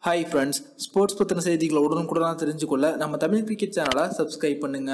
hi friends sports பற்றின செய்திகளை உடனுக்குடனாக தெரிஞ்சுக்கொள்ள நம்ம தமிழ் கிரிக்கெட் சேனலை சப்ஸ்கிரைப் பண்ணுங்க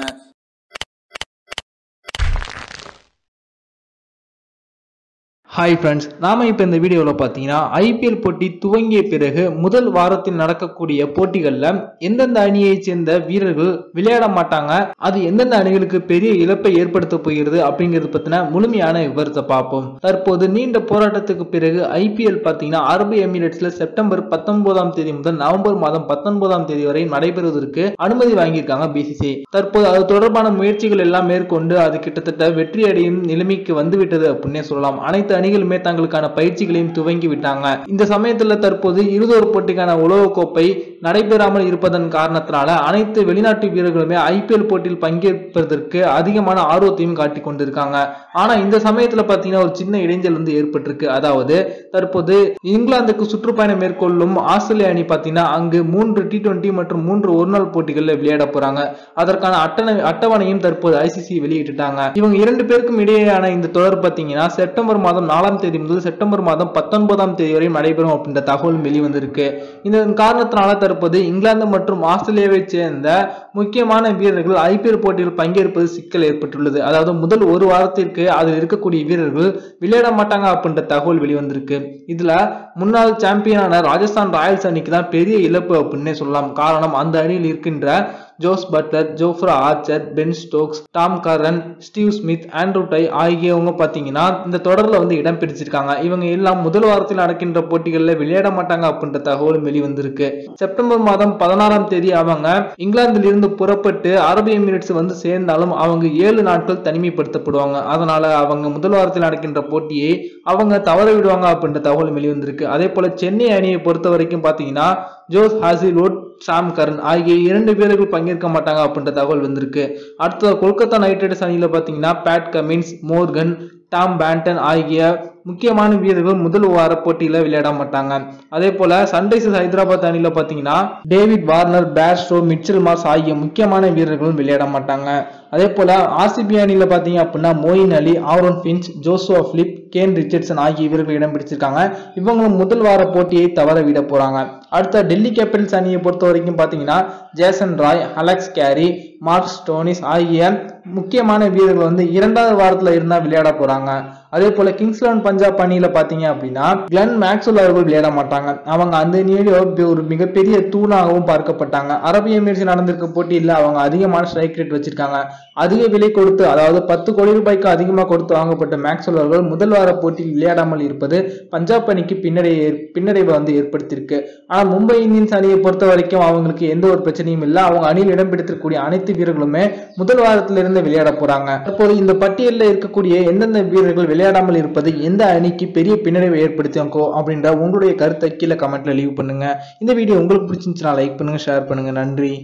ஹாய் ஃப்ரெண்ட்ஸ் நாம இப்போ இந்த வீடியோவில் பார்த்தீங்கன்னா ஐபிஎல் போட்டி துவங்கிய பிறகு முதல் வாரத்தில் நடக்கக்கூடிய போட்டிகளில் எந்தெந்த அணியைச் சேர்ந்த வீரர்கள் விளையாட மாட்டாங்க அது எந்தெந்த அணிகளுக்கு பெரிய இழப்பை ஏற்படுத்த போகிறது அப்படிங்கிறது பற்றின முழுமையான விவரத்தை பார்ப்போம் தற்போது நீண்ட போராட்டத்துக்கு பிறகு ஐபிஎல் பார்த்தீங்கன்னா அரபு எமிரேட்ஸ்ல செப்டம்பர் பத்தொன்பதாம் தேதி முதல் நவம்பர் மாதம் பத்தொன்பதாம் தேதி வரை நடைபெறுவதற்கு அனுமதி வாங்கியிருக்காங்க பிசிசி தற்போது அது தொடர்பான முயற்சிகள் எல்லாம் மேற்கொண்டு அது கிட்டத்தட்ட வெற்றி அடையும் நிலைமைக்கு வந்துவிட்டது அப்படின்னே சொல்லலாம் அனைத்து அணிகளுமே தங்களுக்கான பயிற்சிகளையும் துவங்கி விட்டாங்க இந்த சமயத்துல தற்போது இருதொரு போட்டிக்கான உலகக்கோப்பை நடைபெறாமல் இருப்பதன் காரணத்தினால அனைத்து வெளிநாட்டு வீரர்களுமே ஐபிஎல் போட்டியில் பங்கேற்பதற்கு அதிகமான ஆர்வத்தையும் காட்டிக் கொண்டிருக்காங்க ஆனா இந்த சமயத்துல பாத்தீங்கன்னா ஒரு சின்ன இடைஞ்சல் வந்து ஏற்பட்டிருக்கு அதாவது தற்போது இங்கிலாந்துக்கு சுற்றுப்பயணம் மேற்கொள்ளும் ஆஸ்திரேலிய அணி பாத்தீங்கன்னா அங்கு மூன்று டி டுவெண்டி மற்றும் மூன்று ஒருநாள் போட்டிகளில் விளையாட போறாங்க அதற்கான அட்டணை அட்டவணையும் தற்போது ஐசிசி வெளியிட்டுட்டாங்க இவங்க இரண்டு பேருக்கும் இடையேயான இந்த தொடர் பாத்தீங்கன்னா செப்டம்பர் மாதம் நாலாம் தேதி முதல் செப்டம்பர் மாதம் பத்தொன்பதாம் தேதி வரை நடைபெறும் அப்படின்ற தகவல் வெளிவந்திருக்கு இந்த காரணத்தினால தற்போது இங்கிலாந்து மற்றும் ஆஸ்திரேலியாவை சேர்ந்த முக்கியமான வீரர்கள் ஐபிஎல் போட்டியில் பங்கேற்பது சிக்கல் ஏற்பட்டுள்ளது அதாவது முதல் ஒரு வாரத்திற்கு அதில் இருக்கக்கூடிய வீரர்கள் விளையாட மாட்டாங்க அப்படின்ற தகவல் வெளிவந்திருக்கு இதுல முன்னாள் சாம்பியனான ராஜஸ்தான் ராயல்ஸ் அணிக்கு தான் பெரிய இழப்பு அப்படின்னே சொல்லலாம் காரணம் அந்த அணியில் இருக்கின்ற Jos Buttler Jofra Archer Ben Stokes Tom Curran Steve Smith Andrew Tye ஆகியவங்க பார்த்தீங்கன்னா இந்த தொடரில் வந்து இடம் பிடிச்சிருக்காங்க இவங்க எல்லாம் முதல் வாரத்தில் நடக்கின்ற போட்டிகளில் விளையாட மாட்டாங்க அப்படின்ற தகவலும் வெளிவந்திருக்கு செப்டம்பர் மாதம் பதினாறாம் தேதி அவங்க இங்கிலாந்தில் இருந்து புறப்பட்டு அரபு எமிரேட்ஸ் வந்து சேர்ந்தாலும் அவங்க ஏழு நாட்கள் தனிமைப்படுத்தப்படுவாங்க அதனால அவங்க முதல் வாரத்தில் நடக்கின்ற போட்டியை அவங்க தவற விடுவாங்க அப்படின்ற தகவல் வெளிவந்திருக்கு அதே போல சென்னை அணியை பொறுத்த வரைக்கும் பார்த்தீங்கன்னா ஜோஸ் ஹாசில்வுட் சாம் கரன் ஆகிய இரண்டு பேர்கள் பங்கேற்க மாட்டாங்க அப்படின்ற தகவல் வந்திருக்கு அடுத்தது கொல்கத்தா நைட் ரைடர்ஸ் அணியில் பார்த்தீங்கன்னா Pat Cummins Morgan Tom Banton ஆகிய முக்கியமான வீரர்கள் முதல் வார போட்டியில விளையாட மாட்டாங்க அதே போல சன்ரைசர்ஸ் ஹைதராபாத் அணியில பாத்தீங்கன்னா David Warner Bairstow Mitchell Marsh ஆகிய முக்கியமான வீரர்களும் விளையாட மாட்டாங்க அதே போல ஆர்சிபி அணியில பாத்தீங்க அப்படின்னா Moeen Ali Aaron Finch Joshua Philippe Kane Richardson ஆகிய வீரர்கள் இடம் பிடிச்சிருக்காங்க இவங்களும் முதல் வார போட்டியை தவற விட போறாங்க அடுத்த டெல்லி கேபிட்டல்ஸ் அணியை பொறுத்த வரைக்கும் பாத்தீங்கன்னா Jason Roy Alex Carey Mark Stoinis ஆகிய முக்கியமான வீரர்கள் வந்து இரண்டாவது வாரத்துல இருந்தா விளையாட போறாங்க அதே போல கிங்ஸ் லெவன் பஞ்சாப் அணியில பாத்தீங்க அப்படின்னா கிளன் மேக்ஸ்வெல் அவர்கள் விளையாட மாட்டாங்க அவங்க அந்த அணியில ஒரு மிகப்பெரிய தூணாகவும் பார்க்கப்பட்டாங்க அரபு எமிரேட்ஸ் நடந்திருக்க போட்டியில் அவங்க அதிகமான ஸ்ட்ரைக் ரேட் வச்சிருக்காங்க அதிக விலை கொடுத்து அதாவது பத்து கோடி ரூபாய்க்கு அதிகமாக கொடுத்து வாங்கப்பட்ட மேக்ஸ்வெல் அவர்கள் முதல் வார போட்டியில் விளையாடாமல் இருப்பது பஞ்சாப் அணிக்கு பின்னடை பின்னடைவை வந்து ஏற்படுத்தியிருக்கு ஆனா மும்பை இந்தியன்ஸ் அணியை பொறுத்த வரைக்கும் அவங்களுக்கு எந்த ஒரு பிரச்சனையும் இல்லை அவங்க அணியில் இடம் பிடித்திருக்கக்கூடிய அனைத்து வீரர்களுமே முதல் வாரத்திலிருந்து விளையாட போறாங்க தற்போது இந்த பட்டியலில் இருக்கக்கூடிய எந்தெந்த வீரர்கள் விளையாடாமல் இருப்பது எந்த அணிக்கு பெரிய பின்னடைவை ஏற்படுத்தியோ அப்படின்ற உங்களுடைய கருத்தை கீழே கமெண்ட்ல லீவ் பண்ணுங்க இந்த வீடியோ உங்களுக்கு பிடிச்சிருந்துச்சுன்னா லைக் பண்ணுங்க ஷேர் பண்ணுங்க நன்றி